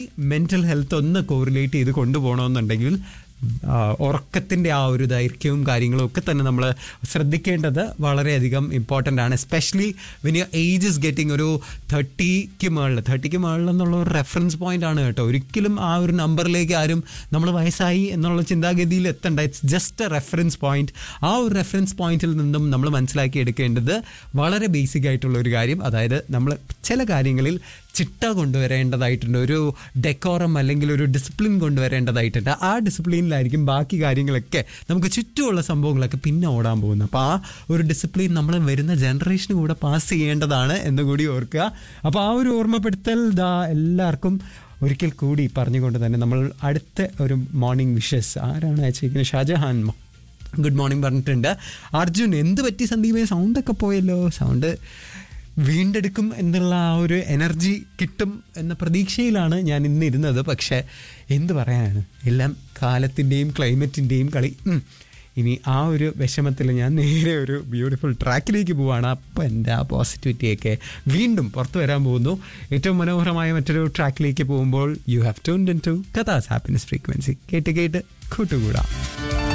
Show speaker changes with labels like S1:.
S1: Mental health ഒന്ന് correlate ചെയ്ത് കൊണ്ടുപോകണമെന്നുണ്ടെങ്കിൽ ആ, ഉറക്കത്തിൻ്റെ ആ ഒരു ദൈർഘ്യവും കാര്യങ്ങളും ഒക്കെ തന്നെ നമ്മൾ ശ്രദ്ധിക്കേണ്ടത് വളരെയധികം ഇമ്പോർട്ടൻ്റ് ആണ് especially when you age is getting ഒരു തേർട്ടിക്ക് മുകളിൽ തേർട്ടിക്ക് മുകളിൽ എന്നുള്ള ഒരു റെഫറൻസ് പോയിന്റ് ആണ് കേട്ടോ ഒരിക്കലും ആ ഒരു നമ്പറിലേക്ക് ആരും നമ്മൾ വയസ്സായി എന്നുള്ള ചിന്താഗതിയിൽ എത്തണ്ട it's just a reference point ആ ഒരു റെഫറൻസ് പോയിന്റിൽ നിന്നും നമ്മൾ മനസ്സിലാക്കി എടുക്കേണ്ടത് വളരെ ബേസിക് ആയിട്ടുള്ള ഒരു കാര്യം അതായത് നമ്മൾ ചില കാര്യങ്ങളിൽ ചിട്ട കൊണ്ടുവരേണ്ടതായിട്ടുണ്ട് ഒരു ഡെക്കോറം അല്ലെങ്കിൽ ഒരു ഡിസിപ്ലിൻ കൊണ്ടുവരേണ്ടതായിട്ടുണ്ട് ആ ഡിസിപ്ലിനിലായിരിക്കും ബാക്കി കാര്യങ്ങളൊക്കെ നമുക്ക് ചുറ്റുമുള്ള സംഭവങ്ങളൊക്കെ പിന്നെ ഓടാൻ പോകുന്നത് അപ്പോൾ ആ ഒരു ഡിസിപ്ലിൻ നമ്മൾ വരുന്ന ജനറേഷന് കൂടെ പാസ് ചെയ്യേണ്ടതാണ് എന്ന് കൂടി ഓർക്കുക അപ്പോൾ ആ ഒരു ഓർമ്മപ്പെടുത്തൽ ദാ എല്ലാവർക്കും ഒരിക്കൽ കൂടി പറഞ്ഞുകൊണ്ട് തന്നെ നമ്മൾ അടുത്ത ഒരു മോർണിംഗ് വിഷസ് ആരാണ് അയച്ചിരിക്കുന്നത് ഷാജഹാൻ ഗുഡ് മോർണിംഗ് പറഞ്ഞിട്ടുണ്ട് അർജുൻ എന്ത് പറ്റി സന്ദീപേ സൗണ്ടൊക്കെ പോയല്ലോ സൗണ്ട് വീണ്ടെടുക്കും എന്നുള്ള ആ ഒരു എനർജി കിട്ടും എന്ന പ്രതീക്ഷയിലാണ് ഞാൻ ഇന്ന് ഇരുന്നത് പക്ഷേ എന്ത് പറയാനാണ് എല്ലാം കാലത്തിൻ്റെയും ക്ലൈമറ്റിൻ്റെയും കളി ഉം. ഇനി ആ ഒരു വിഷമത്തിൽ ഞാൻ നേരെ ഒരു ബ്യൂട്ടിഫുൾ ട്രാക്കിലേക്ക് പോവാണ് അപ്പം എൻ്റെ ആ പോസിറ്റിവിറ്റിയൊക്കെ വീണ്ടും പുറത്തു വരാൻ പോകുന്നു ഏറ്റവും മനോഹരമായ മറ്റൊരു ട്രാക്കിലേക്ക് പോകുമ്പോൾ you have to into കഥാസ് ഹാപ്പിനെസ് ഫ്രീക്വൻസി കേട്ട് കേട്ട് കൂട്ടുകൂടാം